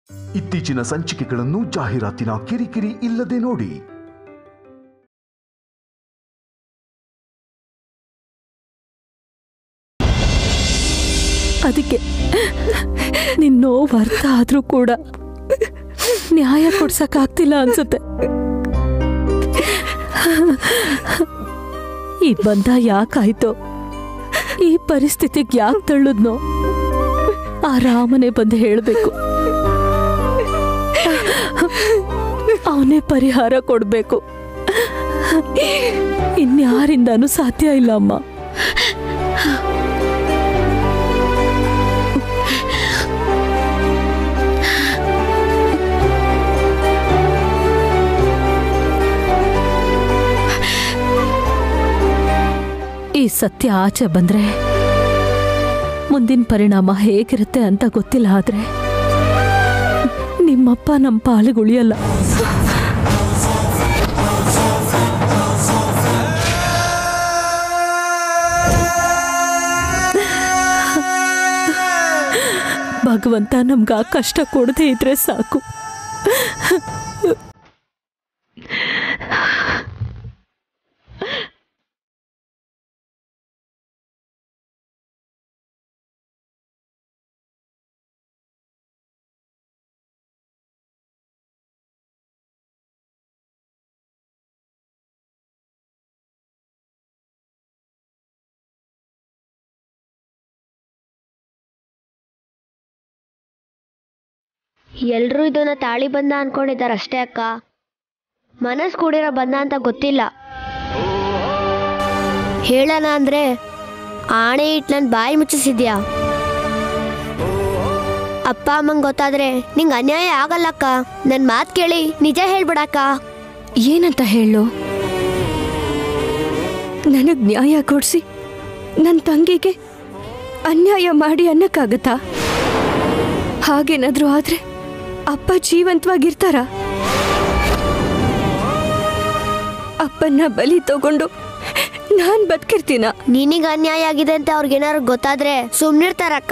ಇತ್ತೀಚಿನ ಸಂಚಿಕೆಗಳನ್ನು ಜಾಹೀರಾತಿನ ಕಿರಿಕಿರಿ ಇಲ್ಲದೆ ನೋಡಿ ಅದಕ್ಕೆ ನಿನ್ ನೋವು ಅರ್ಥ ಆದ್ರೂ ಕೂಡ ನ್ಯಾಯ ಕೊಡ್ಸಕ್ಕಾಗ್ತಿಲ್ಲ ಅನ್ಸುತ್ತೆ ಈ ಬಂಧ ಯಾಕಾಯ್ತೋ ಈ ಪರಿಸ್ಥಿತಿಗೆ ಯಾಕೆ ತಳ್ಳುದ್ನೋ ಆ ರಾಮನೇ ಬಂದು ಹೇಳಬೇಕು ಅವನೇ ಪರಿಹಾರ ಕೊಡ್ಬೇಕು ಇನ್ಯಾರಿಂದನೂ ಸಾಧ್ಯ ಇಲ್ಲ ಅಮ್ಮ ಈ ಸತ್ಯ ಆಚೆ ಬಂದ್ರೆ ಮುಂದಿನ ಪರಿಣಾಮ ಹೇಗಿರುತ್ತೆ ಅಂತ ಗೊತ್ತಿಲ್ಲ ಆದ್ರೆ ನಿಮ್ಮಪ್ಪ ನಮ್ಮ ಪಾಲಿಗೆ ಉಳಿಯಲ್ಲ ಭಗವಂತ ನಮ್ಗ ಆ ಕಷ್ಟ ಕೊಡದೇ ಇದ್ರೆ ಸಾಕು ಎಲ್ರೂ ಇದನ್ನ ತಾಳಿ ಬಂದ ಅನ್ಕೊಂಡಿದ್ದಾರೆ ಅಷ್ಟೇ ಅಕ್ಕ ಮನಸ್ ಕೂಡಿರೋ ಬಂದ ಅಂತ ಗೊತ್ತಿಲ್ಲ ಹೇಳೋಣ ಅಂದ್ರೆ ಆಣೆ ಇಟ್ಟು ನನ್ನ ಬಾಯಿ ಮುಚ್ಚಿಸಿದ್ಯಾ ಅಪ್ಪ ಅಮ್ಮಂಗೆ ಗೊತ್ತಾದ್ರೆ ನಿಂಗೆ ಅನ್ಯಾಯ ಆಗಲ್ಲಕ್ಕ ನನ್ನ ಮಾತು ಕೇಳಿ ನಿಜ ಹೇಳ್ಬಿಡಕ್ಕ ಏನಂತ ಹೇಳು ನನಗ್ ನ್ಯಾಯ ಕೊಡ್ಸಿ ನನ್ನ ತಂಗಿಗೆ ಅನ್ಯಾಯ ಮಾಡಿ ಅನ್ನಕ್ಕಾಗತ್ತಾ ಹಾಗೇನಾದ್ರೂ ಆದ್ರೆ ಅಪ್ಪ ಜೀವಂತವಾಗಿರ್ತಾರ ಅಪ್ಪನ್ನ ಬಲಿ ತಗೊಂಡು ನಾನ್ ಬದುಕಿರ್ತೀನ ನಿನಗೆ ಅನ್ಯಾಯ ಆಗಿದೆ ಅಂತ ಅವ್ರಿಗೇನಾದ್ರು ಗೊತ್ತಾದ್ರೆ ಸುಮ್ಮನಿರ್ತಾರಕ್ಕ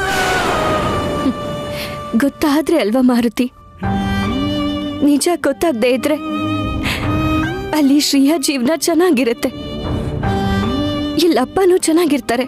ಗೊತ್ತಾದ್ರೆ ಅಲ್ವಾ ಮಾರುತಿ ನಿಜ ಗೊತ್ತಾಗದೆ ಇದ್ರೆ ಅಲ್ಲಿ ಶ್ರೀಯ ಜೀವನ ಚೆನ್ನಾಗಿರುತ್ತೆ ಇಲ್ಲಪ್ಪನೂ ಚೆನ್ನಾಗಿರ್ತಾರೆ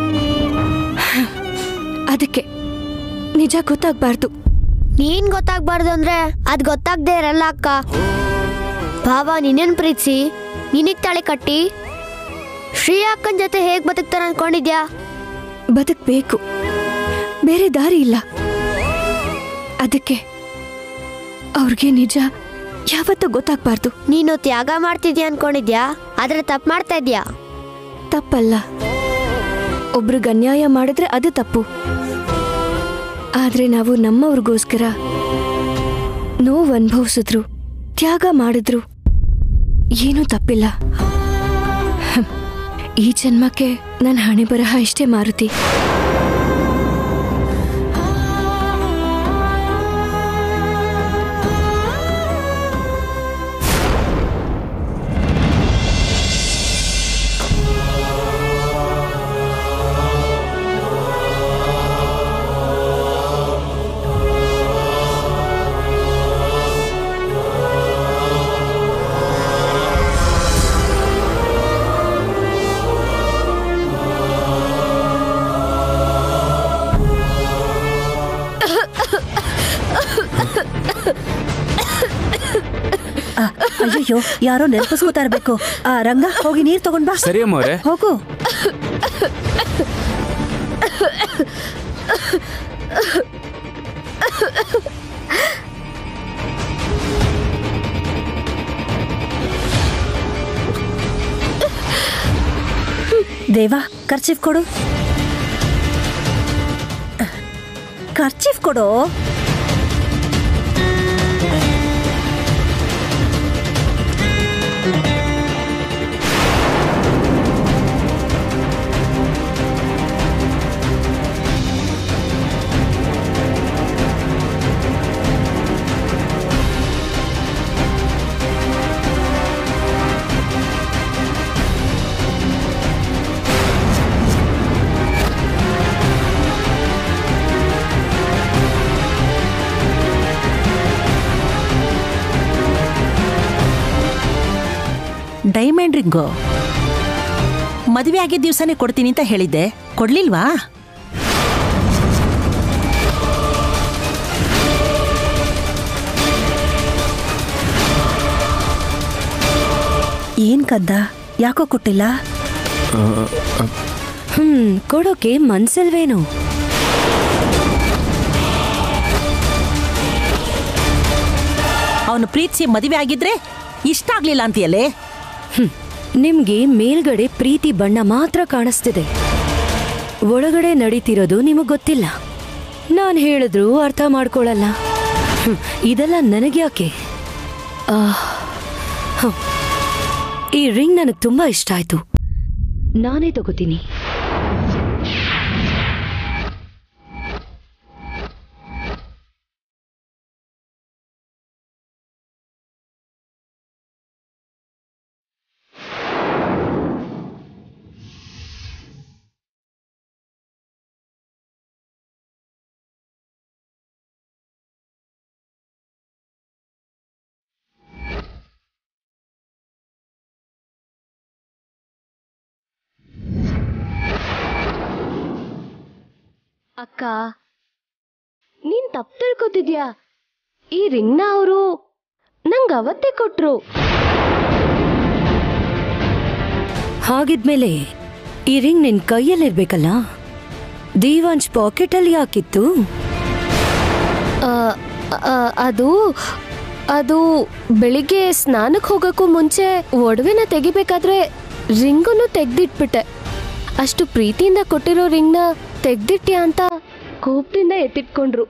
ಅದಕ್ಕೆ ನಿಜ ಗೊತ್ತಾಗ್ಬಾರ್ದು ನೀನ್ ಗೊತ್ತಾಗ್ಬಾರ್ದು ಅಂದ್ರೆ ಅದ್ ಗೊತ್ತಾಗ್ದೇ ಇರಲ್ಲ ಅಕ್ಕ ಭಾವ ನಿನ್ನನ್ ಪ್ರೀತಿಸಿ ನಿನಗ್ ತಾಳಿ ಕಟ್ಟಿ ಶ್ರೀ ಅಕ್ಕನ ಜೊತೆ ಹೇಗ್ ಬದುಕ್ತಾರ ಅನ್ಕೊಂಡಿದ್ಯಾ ಬದುಕಬೇಕು ಬೇರೆ ದಾರಿ ಇಲ್ಲ ಅದಕ್ಕೆ ಅವ್ರಿಗೆ ನಿಜ ಯಾವತ್ತೂ ಗೊತ್ತಾಗ್ಬಾರ್ದು ನೀನು ತ್ಯಾಗ ಮಾಡ್ತಿದ್ಯಾ ಅನ್ಕೊಂಡಿದ್ಯಾ ಆದ್ರೆ ತಪ್ಪು ಮಾಡ್ತಾ ಇದ್ಯಾ ತಪ್ಪಲ್ಲ ಒಬ್ರಿಗೆ ಅನ್ಯಾಯ ಮಾಡಿದ್ರೆ ಅದು ತಪ್ಪು ಆದ್ರೆ ನಾವು ನಮ್ಮವ್ರಿಗೋಸ್ಕರ ನೋವು ಅನುಭವಿಸಿದ್ರು ತ್ಯಾಗ ಮಾಡಿದ್ರು ಏನೂ ತಪ್ಪಿಲ್ಲ ಹ್ಮ್. ಈ ಜನ್ಮಕ್ಕೆ ನನ್ನ ಹಣೆ ಬರಹ ಇಷ್ಟೇ ಮಾರುತಿ ಅಯ್ಯಯ್ಯೋ ಯಾರೋ ನೆನಪಿಸ್ಕೋತಾ ಇರ್ಬೇಕು ಆ ರಂಗ ಹೋಗಿ ನೀರ್ ತಗೊಂಡ್ ಬಾ ಸರಿ ಅಮ್ಮವ್ರೆ ಹೋಗು ದೇವಾ ಖರ್ಚಿಫ್ ಕೊಡು ಖರ್ಚಿಫ್ ಕೊಡು ಡೈಮಂಡ್ ರಿಂಗು ಮದುವೆ ಆಗಿದ್ದ ದಿವಸನೇ ಕೊಡ್ತೀನಿ ಅಂತ ಹೇಳಿದ್ದೆ ಕೊಡ್ಲಿಲ್ವಾ ಏನ್ ಕದ್ದ ಯಾಕೋ ಕೊಟ್ಟಿಲ್ಲ ಹ್ಮ್ ಕೊಡೋಕೆ ಮನ್ಸಲ್ವೇನು ಅವನು ಪ್ರೀತಿಸಿ ಮದುವೆ ಆಗಿದ್ರೆ ಇಷ್ಟ ಆಗ್ಲಿಲ್ಲ ಅಂತೀಯಲ್ಲೇ ನಿಮ್ಗೆ ಮೇಲ್ಗಡೆ ಪ್ರೀತಿ ಬಣ್ಣ ಮಾತ್ರ ಕಾಣಿಸ್ತಿದೆ ಒಳಗಡೆ ನಡೀತಿರೋದು ನಿಮಗ್ ಗೊತ್ತಿಲ್ಲ ನಾನ್ ಹೇಳಿದ್ರು ಅರ್ಥ ಮಾಡ್ಕೊಳಲ್ಲ ಹ್ಮ್, ಇದೆಲ್ಲ ನನಗ್ಯಾಕೆ ಆ, ಹ್ಮ್. ಈ ರಿಂಗ್ ನನಗ್ ತುಂಬಾ ಇಷ್ಟ ಆಯ್ತು ನಾನೇ ತಗೋತೀನಿ ಅಕ್ಕ ನೀನ್ ತಪ್ಪು ತಿಳ್ಕೊತಿದ್ಯಾ ಈ ರಿಂಗ್ನ ಅವರು ನಂಗೆ ಅವತ್ತೇ ಕೊಟ್ರು ಹಾಗಿದ್ಮೇಲೆ ಈ ರಿಂಗ್ ನಿನ್ ಕೈಯಲ್ಲಿರ್ಬೇಕಲ್ಲ ದೇವಾಂಶ್ ಪಾಕೆಟಲ್ಲಿ ಯಾಕಿತ್ತು ಆ, ಆ, ಅದು ಅದು ಬೆಳಿಗ್ಗೆ ಸ್ನಾನಕ್ಕೆ ಹೋಗಕ್ಕೂ ಮುಂಚೆ ಒಡವೆನ ತೆಗಿಬೇಕಾದ್ರೆ ರಿಂಗನ್ನು ತೆಗ್ದಿಟ್ಬಿಟ್ಟೆ ಅಷ್ಟು ಪ್ರೀತಿಯಿಂದ ಕೊಟ್ಟಿರೋ ರಿಂಗ್ನ ತೆಗ್ದಿಟ್ಯಾ ಅಂತ ಕೋಪದಿಂದ ಎತ್ತಿಟ್ಕೊಂಡ್ರು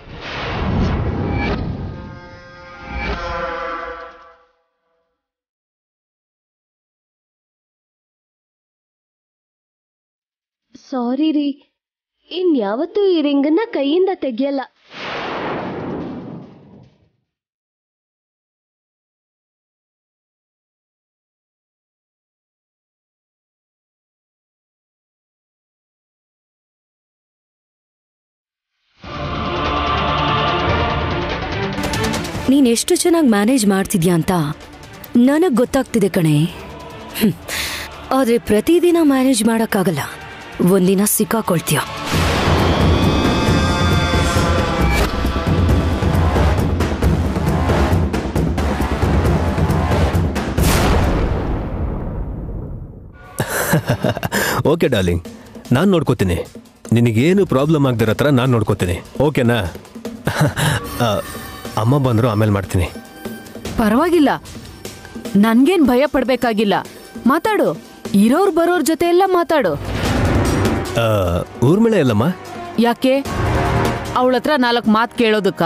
ಸಾರಿ ರೀ ಇನ್ಯಾವತ್ತೂ ಈ ರಿಂಗನ್ನ ಕೈಯಿಂದ ತೆಗಿಯಲ್ಲ ನೀನ್ ಎಷ್ಟು ಚೆನ್ನಾಗಿ ಮ್ಯಾನೇಜ್ ಮಾಡ್ತಿದ್ಯಾ ಅಂತ ನನಗ್ ಗೊತ್ತಾಗ್ತಿದೆ ಕಣೆ ಹ್ಮ್. ಆದ್ರೆ ಪ್ರತಿದಿನ ಮ್ಯಾನೇಜ್ ಮಾಡಕ್ಕಾಗಲ್ಲ ಒಂದಿನ ಸಿಕ್ಕಾಕೊಳ್ತೀಯ ಓಕೆ ಡಾರ್ಲಿಂಗ್ ನಾನು ನೋಡ್ಕೋತೀನಿ ನಿನಗೇನು ಪ್ರಾಬ್ಲಮ್ ಆಗದಿರೋ ಥರ ನಾನು ನೋಡ್ಕೋತೀನಿ ಓಕೆನಾ ಆ, ಅಮ್ಮ ಬಂದರು ಆಮೇಲೆ ಮಾಡ್ತೀನಿ ಪರವಾಗಿಲ್ಲ ನನ್ಗೇನ್ ಭಯ ಪಡ್ಬೇಕಾಗಿಲ್ಲ ಮಾತಾಡು ಇರೋರ್ ಬರೋರ್ ಜೊತೆ ಎಲ್ಲ ಮಾತಾಡು ಆ, ಊರ್ಮಿಳೆ ಎಲ್ಲಮ್ಮ ಯಾಕೆ ಅವಳ ಹತ್ರ ನಾಲ್ಕು ಮಾತು ಕೇಳೋದಕ್ಕ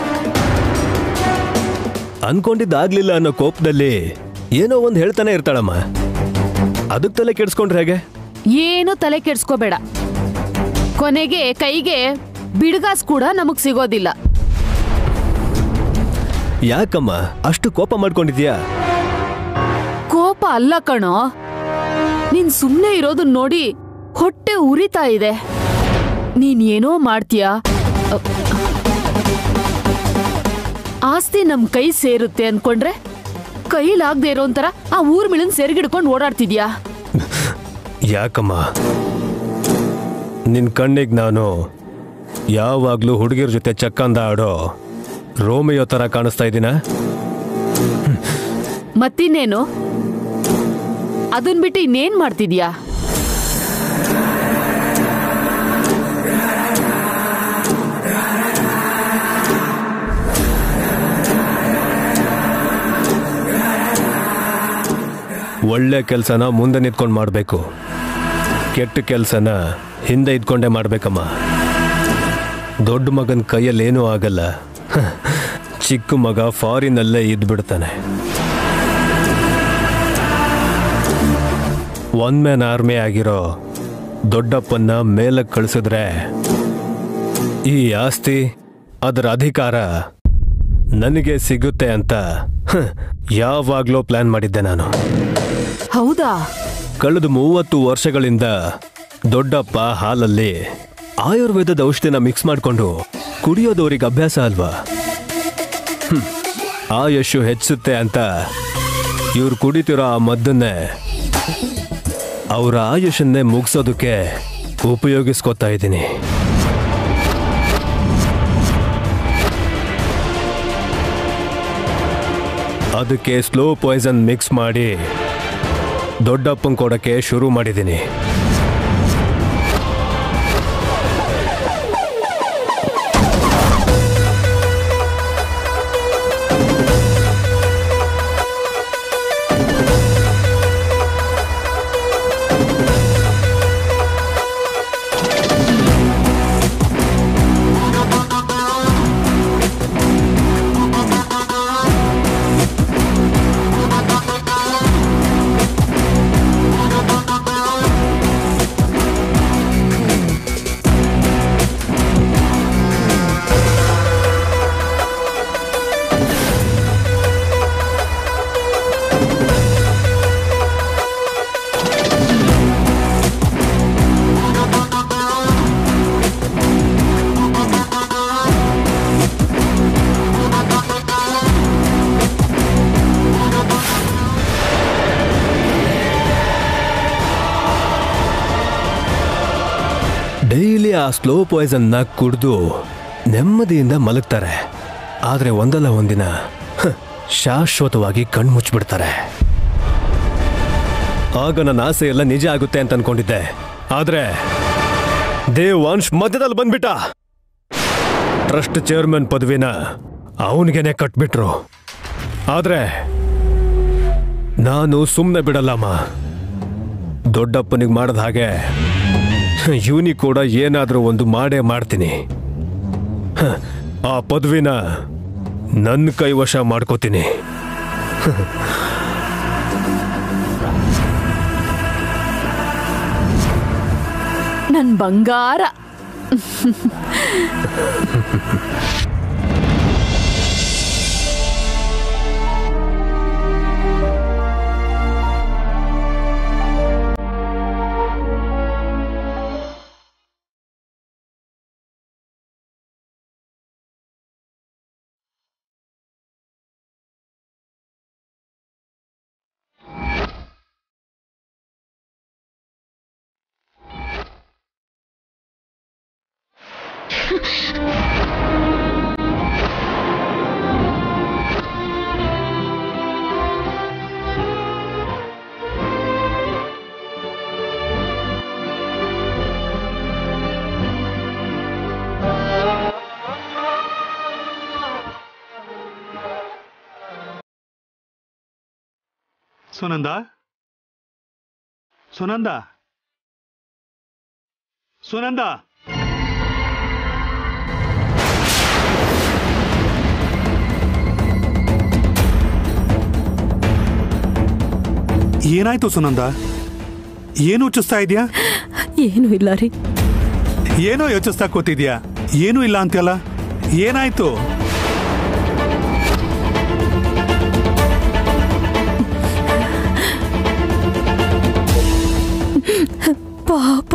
ಅನ್ಕೊಂಡಿದ್ದಾಗ್ಲಿಲ್ಲ ಅನ್ನೋ ಕೋಪದಲ್ಲಿ ಏನೋ ಒಂದು ಹೇಳ್ತಾನೆ ಇರ್ತಾಳಮ್ಮ ಅದಕ್ಕೆ ತಲೆ ಕೆಡ್ಸ್ಕೊಂಡ್ರೆ ಹೇಗೆ ಏನು ತಲೆ ಕೆಡ್ಸ್ಕೋಬೇಡ ಕೊನೆಗೆ ಕೈಗೆ ಬಿಡ್ಗಾಸ್ ಕೂಡ ನಮಗ್ ಸಿಗೋದಿಲ್ಲ ಯಾಕಮ್ಮ ಅಷ್ಟು ಕೋಪ ಮಾಡ್ಕೊಂಡಿದ್ಯಾ ಕೋಪ ಅಲ್ಲ ಕಣೋ ನೀನ್ ಸುಮ್ನೆ ಇರೋದು ನೋಡಿ ಹೊಟ್ಟೆ ಉರಿತಾ ಇದೆ ನೀನ್ ಏನೋ ಮಾಡ್ತೀಯ ಅ- ಆಸ್ತಿ ನಮ್ ಕೈ ಸೇರುತ್ತೆ ಅನ್ಕೊಂಡ್ರೆ ಕೈಲಾಗ್ದೇ ಇರೋ ಒಂಥರ ಆ ಊರ್ ಮಿಳನ್ ಸೆರ್ಗಿಡ್ಕೊಂಡು ಓಡಾಡ್ತಿದ್ಯಾ ಯಾಕಮ್ಮ ನಿನ್ ಕಣ್ಣಿಗೆ ನಾನು ಯಾವಾಗ್ಲೂ ಹುಡುಗಿರ ಜೊತೆ ಚಕ್ಕಂದ ಆಡೋ ರೋಮಿಯೋ ಥರ ಕಾಣಿಸ್ತಾ ಇದ್ದೀನಾ ಮತ್ತಿನ್ನೇನು ಅದನ್ ಬಿಟ್ಟು ಇನ್ನೇನ್ ಮಾಡ್ತಿದ್ಯಾ ಒಳ್ಳೆ ಕೆಲಸನ ಮುಂದೆ ನಿಂತ್ಕೊಂಡು ಮಾಡಬೇಕು ಕೆಟ್ಟ ಕೆಲಸನ ಹಿಂದೆ ಇದ್ಕೊಂಡೇ ಮಾಡ್ಬೇಕಮ್ಮ ದೊಡ್ಡ ಮಗನ ಕೈಯಲ್ಲೇನೂ ಆಗಲ್ಲ ಹ, ಚಿಕ್ಕ ಮಗ ಫಾರಿನಲ್ಲೇ ಇದ್ಬಿಡ್ತಾನೆ ಒನ್ ಮ್ಯಾನ್ ಆರ್ಮಿ ಆಗಿರೋ ದೊಡ್ಡಪ್ಪನ್ನ ಮೇಲಕ್ಕೆ ಕಳಿಸಿದ್ರೆ ಈ ಆಸ್ತಿ ಅದರ ಅಧಿಕಾರ ನನಗೆ ಸಿಗುತ್ತೆ ಅಂತ ಹ, ಯಾವಾಗ್ಲೋ ಪ್ಲಾನ್ ಮಾಡಿದ್ದೆ ನಾನು ಹೌದಾ ಕಳೆದ ಮೂವತ್ತು ವರ್ಷಗಳಿಂದ ದೊಡ್ಡಪ್ಪ ಹಾಲಲ್ಲಿ ಆಯುರ್ವೇದದ ಔಷಧಿನ ಮಿಕ್ಸ್ ಮಾಡಿಕೊಂಡು ಕುಡಿಯೋದವ್ರಿಗೆ ಅಭ್ಯಾಸ ಅಲ್ವಾ ಹ್ಮ್. ಆಯುಷು ಹೆಚ್ಚುತ್ತೆ ಅಂತ ಇವ್ರು ಕುಡಿತಿರೋ ಆ ಮದ್ದನ್ನೇ ಅವರ ಆಯುಷನ್ನೇ ಮುಗಿಸೋದಕ್ಕೆ ಉಪಯೋಗಿಸ್ಕೊತಾ ಇದ್ದೀನಿ ಅದಕ್ಕೆ ಸ್ಲೋ ಪಾಯ್ಸನ್ ಮಿಕ್ಸ್ ಮಾಡಿ ದೊಡ್ಡಪ್ಪನ್ ಕೊಡಕ್ಕೆ ಶುರು ಮಾಡಿದ್ದೀನಿ ಡೈಲಿ ಆ ಸ್ಲೋ ಪಾಯ್ಸನ್ನ ಕುಡಿದು ನೆಮ್ಮದಿಯಿಂದ ಮಲಗ್ತಾರೆ ಆದರೆ ಒಂದಲ್ಲ ಒಂದಿನ ಹ, ಶಾಶ್ವತವಾಗಿ ಕಣ್ಮುಚ್ಚಿಬಿಡ್ತಾರೆ ಆಗ ನನ್ನ ಆಸೆ ಎಲ್ಲ ನಿಜ ಆಗುತ್ತೆ ಅಂತ ಅನ್ಕೊಂಡಿದ್ದೆ ಆದ್ರೆ ದೇವಾಂಶ್ ಮಧ್ಯದಲ್ಲಿ ಬಂದ್ಬಿಟ್ಟ ಟ್ರಸ್ಟ್ ಚೇರ್ಮನ್ ಪದವಿನ ಅವನಿಗೆನೆ ಕಟ್ಬಿಟ್ರು ಆದ್ರೆ ನಾನು ಸುಮ್ಮನೆ ಬಿಡಲ್ಲಮ್ಮ ದೊಡ್ಡಪ್ಪನಿಗೆ ಮಾಡದ ಹಾಗೆ ಇವನಿ ಕೂಡ ಏನಾದರೂ ಒಂದು ಮಾಡೇ ಮಾಡ್ತೀನಿ ಹ, ಆ ಪದವಿನ ನನ್ನ ಕೈವಶ ಮಾಡ್ಕೋತೀನಿ ನನ್ ಬಂಗಾರ ಸುನಂದ ಸುನಂದ ಸುನಂದ ಏನಾಯ್ತು ಸುನಂದ ಏನು ಯೋಚಿಸ್ತಾ ಇದೆಯಾ ಏನು ಇಲ್ಲ ರೀ ಏನೋ ಯೋಚಿಸ್ತಾ ಕೂತಿದ್ಯಾ ಏನೂ ಇಲ್ಲ ಅಂತ್ಯಲ್ಲ ಏನಾಯ್ತು ಪಾಪ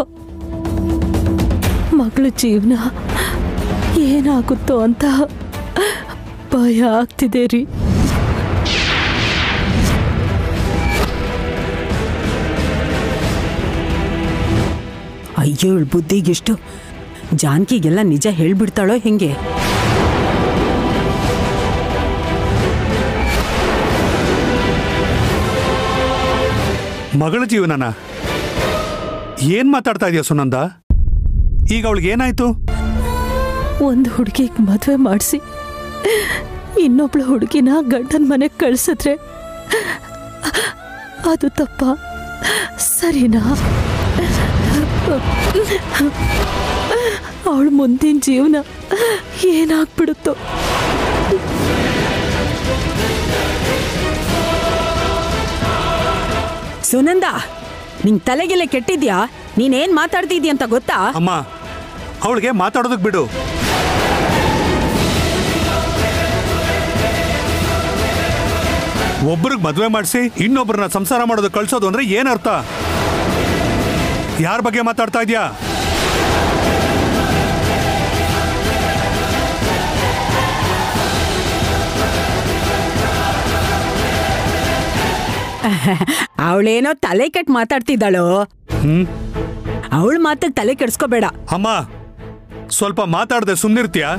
ಮಗಳ ಜೀವನ ಏನಾಗುತ್ತೋ ಅಂತ ಭಯ ಆಗ್ತಿದೆ ರೀ ಅಯ್ಯೋ ಇವಳ ಬುದ್ಧಿಗೆಷ್ಟು ಜಾನಕಿಗೆಲ್ಲ ನಿಜ ಹೇಳ್ಬಿಡ್ತಾಳೋ ಹೆಂಗೆ ಮಗಳ ಜೀವನನ ಏನ್ ಮಾತಾಡ್ತಾ ಇದೆಯಾ ಸುನಂದ ಈಗ ಅವಳಿಗೆ ಏನಾಯ್ತು ಒಂದು ಹುಡುಗಿಗೆ ಮದುವೆ ಮಾಡಿಸಿ ಇನ್ನೊಬ್ಳು ಹುಡುಗಿನ ಗಂಡನ ಮನೆಗೆ ಕಳ್ಸಿದ್ರೆ ಅದು ತಪ್ಪ ಸರಿನಾ ಅವಳು ಮುಂದಿನ ಜೀವನ ಏನಾಗ್ಬಿಡುತ್ತೋ ಸುನಂದ ನಿಂಗ್ ತಲೆಗೆಲೆ ಕೆಟ್ಟಿದ್ಯಾ ನೀನೇನ್ ಮಾತಾಡ್ತಿದ್ಯ ಅಂತ ಗೊತ್ತಾ ಅಮ್ಮ ಅವಳಿಗೆ ಮಾತಾಡೋದಕ್ ಬಿಡು ಒಬ್ಬರಿಗೆ ಮದುವೆ ಮಾಡಿಸಿ ಇನ್ನೊಬ್ಬರನ್ನ ಸಂಸಾರ ಮಾಡೋದು ಕಳ್ಸೋದು ಅಂದ್ರೆ ಏನರ್ಥ ಯಾರ ಬಗ್ಗೆ ಮಾತಾಡ್ತಾ ಇದೀಯಾ ಅವಳೇನೋ ತಲೆ ಕೆಟ್ಟು ಮಾತಾಡ್ತಿದ್ದಾಳೋ ಹ್ಮ್ ಅವಳ ಮಾತಿಗೆ ತಲೆ ಕೆಡ್ಸ್ಕೋಬೇಡ ಅಮ್ಮ ಸ್ವಲ್ಪ ಮಾತಾಡದೆ ಸುಮ್ನಿರ್ತೀಯಾ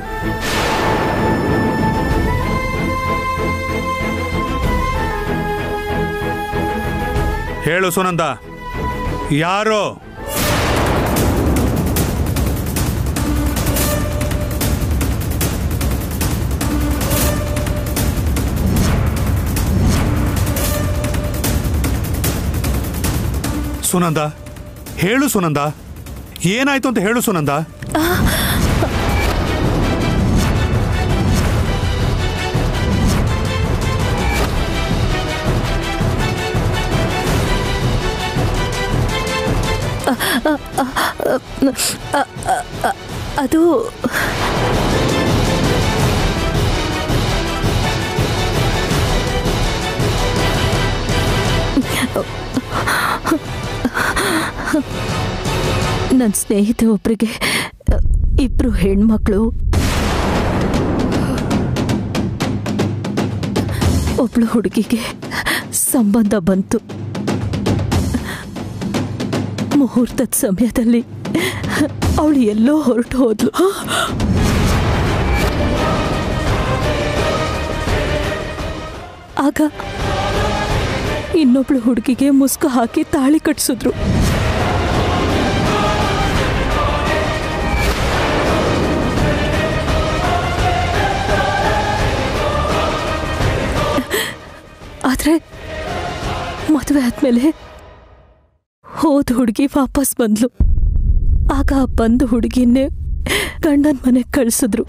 ಹೇಳು ಸುನಂದ ಯಾರೋ ಸುನಂದ ಹೇಳು ಸುನಂದ ಏನಾಯ್ತು ಅಂತ ಹೇಳು ಸುನಂದ ಅದು ನನ್ನ ಸ್ನೇಹಿತೆ ಒಬ್ರಿಗೆ ಇಬ್ರು ಹೆಣ್ಮಕ್ಳು ಒಬ್ಳು ಹುಡುಗಿಗೆ ಸಂಬಂಧ ಬಂತು ಮುಹೂರ್ತದ ಸಮಯದಲ್ಲಿ ಅವಳು ಎಲ್ಲೋ ಹೊರಟು ಹೋದ್ಲು ಆಗ ಇನ್ನೊಬ್ಳು ಹುಡುಗಿಗೆ ಮುಸ್ಕು ಹಾಕಿ ತಾಳಿ ಕಟ್ಸಿದ್ರು ಆದ್ರೆ ಮದುವೆ ಆದ್ಮೇಲೆ ಹೋದ ಹುಡುಗಿ ವಾಪಸ್ ಬಂದ್ಲು ಆಗ ಆ ಬಂದು ಹುಡುಗಿನೇ ಗಂಡನ ಮನೆಗೆ ಕಳಿಸಿದ್ರು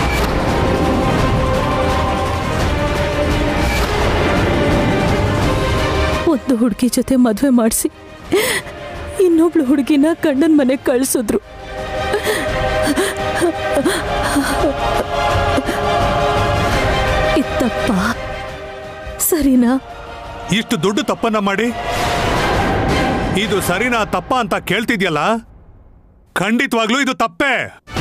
ಒಂದು ಹುಡುಗಿ ಜೊತೆ ಮದುವೆ ಮಾಡಿಸಿ ಇನ್ನೊಬ್ಳು ಹುಡುಗಿನ ಗಂಡನ ಮನೆಗೆ ಕಳಿಸಿದ್ರು ಇತ್ತಪ್ಪ ಸರಿನಾ ಇಷ್ಟು ದೊಡ್ಡ ತಪ್ಪನ್ನ ಮಾಡಿ ಇದು ಸರಿನಾ ತಪ್ಪ ಅಂತ ಕೇಳ್ತಿದ್ಯಲ್ಲ ಖಂಡಿತವಾಗ್ಲೂ ಇದು ತಪ್ಪೇ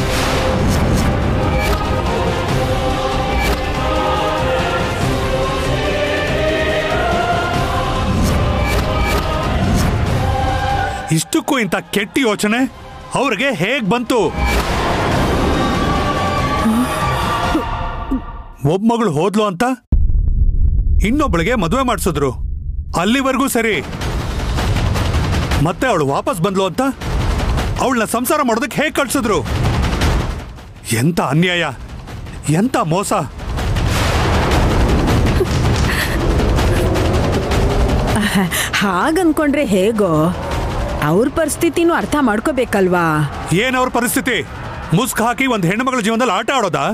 ಇಷ್ಟಕ್ಕೂ ಇಂಥ ಕೆಟ್ಟ ಯೋಚನೆ ಅವ್ರಿಗೆ ಹೇಗ್ ಬಂತು ಒಬ್ಬ ಮಗಳು ಹೋದ್ಲು ಅಂತ ಇನ್ನೊಬ್ಳಿಗೆ ಮದುವೆ ಮಾಡಿಸಿದ್ರು ಅಲ್ಲಿವರೆಗೂ ಸರಿ ಮತ್ತೆ ಅವಳು ವಾಪಸ್ ಬಂದ್ಲು ಅಂತ ಅವಳನ್ನ ಸಂಸಾರ ಮಾಡೋದಕ್ಕೆ ಹೇಗೆ ಕಳ್ಸಿದ್ರು ಎಂತ ಅನ್ಯಾಯ ಎಂತ ಮೋಸ ಹಾಗನ್ಕೊಂಡ್ರೆ ಹೇಗೋ ಅವ್ರ ಪರಿಸ್ಥಿತಿನೂ ಅರ್ಥ ಮಾಡ್ಕೋಬೇಕಲ್ವಾ ಏನವ್ರ ಪರಿಸ್ಥಿತಿ ಮುಸ್ಕ್ ಹಾಕಿ ಒಂದು ಹೆಣ್ಣುಮಗಳ ಜೀವನದಲ್ಲಿ ಆಟ ಆಡೋದಾ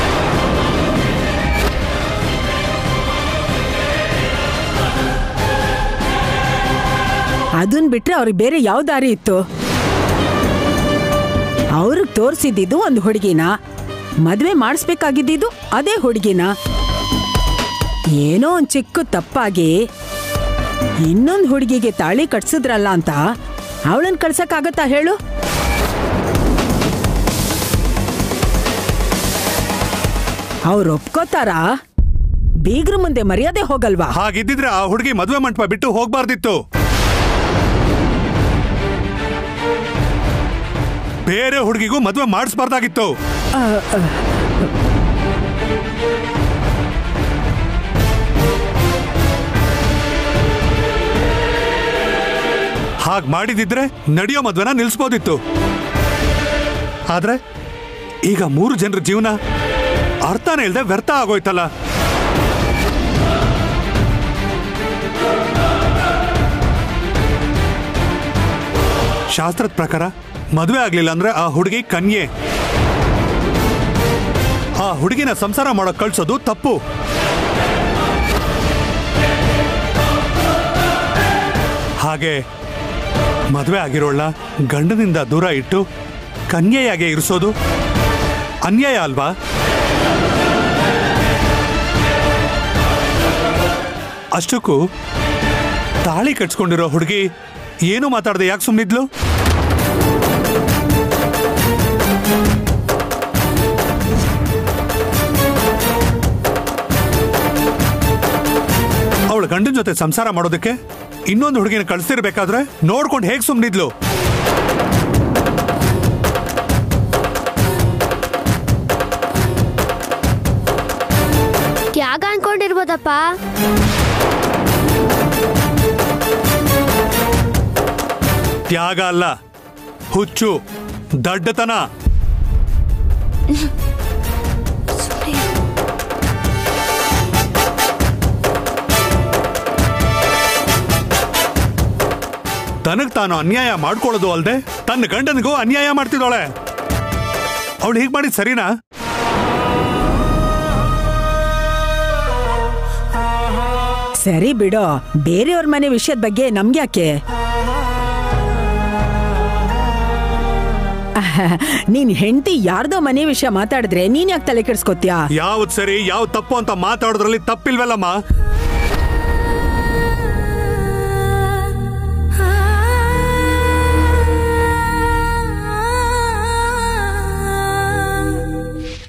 ಅದನ್ ಬಿಟ್ರೆ ಅವ್ರಿಗೆ ಬೇರೆ ಯಾವ ದಾರಿ ಇತ್ತು ಅವ್ರಿಗೆ ತೋರಿಸಿದ್ದು ಒಂದು ಹುಡುಗಿನ ಮದ್ವೆ ಮಾಡಿಸ್ಬೇಕಾಗಿದ್ದು ಅದೇ ಹುಡುಗಿನ ಏನೋ ಒಂದ್ ಚಿಕ್ಕ ತಪ್ಪಾಗಿ ಇನ್ನೊಂದು ಹುಡುಗಿಗೆ ತಾಳಿ ಕಟ್ಸಿದ್ರಲ್ಲ ಅಂತ ಅವಳನ್ನ ಕಳ್ಸಕ್ಕಾಗತ್ತಾ ಹೇಳು ಅವ್ರು ಒಪ್ಕೋತಾರಾ ಬೀಗ್ರ ಮುಂದೆ ಮರ್ಯಾದೆ ಹೋಗಲ್ವಾ ಹಾಗಿದ್ದಿದ್ರೆ ಆ ಹುಡುಗಿ ಮದುವೆ ಮಂಟಪ ಬಿಟ್ಟು ಹೋಗ್ಬಾರ್ದಿತ್ತು ಬೇರೆ ಹುಡುಗಿಗೂ ಮದುವೆ ಮಾಡಿಸ್ಬಾರ್ದಾಗಿತ್ತು ಹಾಗ್ ಮಾಡಿದಿದ್ರೆ ನಡೆಯೋ ಮದ್ವೆನ ನಿಲ್ಸ್ಬೋದಿತ್ತು ಆದ್ರೆ ಈಗ ಮೂರು ಜನರ ಜೀವನ ಅರ್ಥನೇ ಇಲ್ಲದೆ ವ್ಯರ್ಥ ಆಗೋಯ್ತಲ್ಲ ಶಾಸ್ತ್ರದ ಪ್ರಕಾರ ಮದುವೆ ಆಗ್ಲಿಲ್ಲ ಅಂದ್ರೆ ಆ ಹುಡುಗಿ ಕನ್ಯೆ ಆ ಹುಡುಗಿನ ಸಂಸಾರ ಮಾಡೋಕ್ ಕಳ್ಸೋದು ತಪ್ಪು ಹಾಗೆ ಮದುವೆ ಆಗಿರೋಳ್ನ ಗಂಡನಿಂದ ದೂರ ಇಟ್ಟು ಕನ್ಯೆಯಾಗೆ ಇರಿಸೋದು ಅನ್ಯಾಯ ಅಲ್ವಾ ಅಷ್ಟಕ್ಕೂ ತಾಳಿ ಕಟ್ಸ್ಕೊಂಡಿರೋ ಹುಡುಗಿ ಏನು ಮಾತಾಡದೆ ಯಾಕೆ ಸುಮ್ಮನಿದ್ಲು ಅವಳ ಅವಳ ಗಂಡನ ಜೊತೆ ಸಂಸಾರ ಮಾಡೋದಕ್ಕೆ ಇನ್ನೊಂದು ಹುಡುಗಿನ ಕಳ್ಸಿರ್ಬೇಕಾದ್ರೆ ನೋಡ್ಕೊಂಡು ಹೇಗ್ ಸುಮ್ನಿದ್ಲು ತ್ಯಾಗ ಅನ್ಕೊಂಡಿರ್ಬೋದಪ್ಪ ತ್ಯಾಗ ಅಲ್ಲ ಹುಚ್ಚು ದಡ್ಡತನ ತನಗ್ ತಾನು ಅನ್ಯಾಯ ಮಾಡ್ಕೊಳ್ಳೋದು ಅಲ್ದೆ ತನ್ನ ಗಂಡನಿಗೂ ಅನ್ಯಾಯ ಮಾಡ್ತಿದ್ದಾಳೆ ಅವಳು ಹೀಗ್ ಮಾಡಿದ್ ಸರಿನಾ ಸರಿ ಬಿಡೋ ಬೇರೆಯವ್ರ ಮನೆ ವಿಷಯದ ಬಗ್ಗೆ ನಮ್ಗ್ಯಾಕೆ ಆಹ್, ನೀನ್ ಹೆಂಡತಿ ಯಾರ್ದೋ ಮನೆ ವಿಷಯ ಮಾತಾಡಿದ್ರೆ ನೀನ್ ಯಾಕೆ ತಲೆ ಕೆಡ್ಸ್ಕೊತ್ಯಾ ಯಾವ್ದ್ ಸರಿ ಯಾವ್ದ್ ತಪ್ಪು ಅಂತ ಮಾತಾಡೋದ್ರಲ್ಲಿ ತಪ್ಪಿಲ್ವಲ್ಲಮ್ಮ